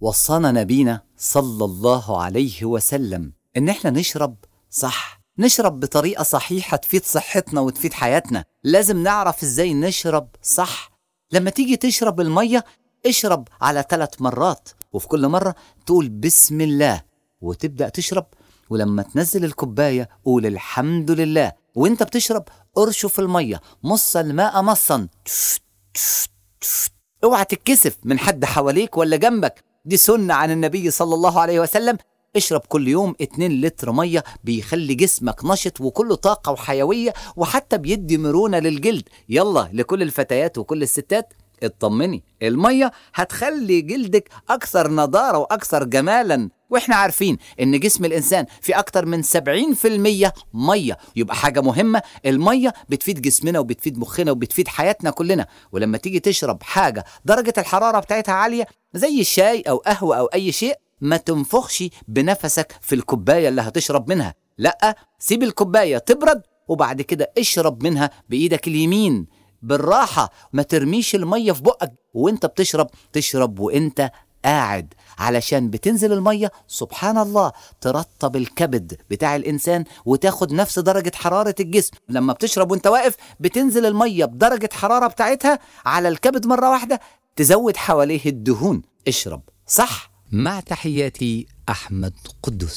وصانا نبينا صلى الله عليه وسلم ان احنا نشرب صح نشرب بطريقة صحيحة تفيد صحتنا وتفيد حياتنا لازم نعرف ازاي نشرب صح لما تيجي تشرب المية اشرب على ثلاث مرات وفي كل مرة تقول بسم الله وتبدأ تشرب ولما تنزل الكوباية قول الحمد لله وانت بتشرب ارشف المية مص الماء مصا تف تف تف. اوعى تتكسف من حد حواليك ولا جنبك دي سنة عن النبي صلى الله عليه وسلم اشرب كل يوم 2 لتر مية بيخلي جسمك نشط وكله طاقة وحيوية وحتى بيدي مرونة للجلد يلا لكل الفتيات وكل الستات اطمني المية هتخلي جلدك أكثر نضارة وأكثر جمالا واحنا عارفين ان جسم الانسان في اكتر من 70% ميه يبقى حاجه مهمه الميه بتفيد جسمنا وبتفيد مخنا وبتفيد حياتنا كلنا ولما تيجي تشرب حاجه درجه الحراره بتاعتها عاليه زي الشاي او قهوه او اي شيء ما تنفخش بنفسك في الكوبايه اللي هتشرب منها لا سيب الكوبايه تبرد وبعد كده اشرب منها بايدك اليمين بالراحه ما ترميش الميه في بقك وانت بتشرب تشرب وانت قاعد علشان بتنزل المية سبحان الله ترطب الكبد بتاع الإنسان وتاخد نفس درجة حرارة الجسم لما بتشرب وانت واقف بتنزل المية بدرجة حرارة بتاعتها على الكبد مرة واحدة تزود حواليه الدهون اشرب صح مع تحياتي أحمد قدس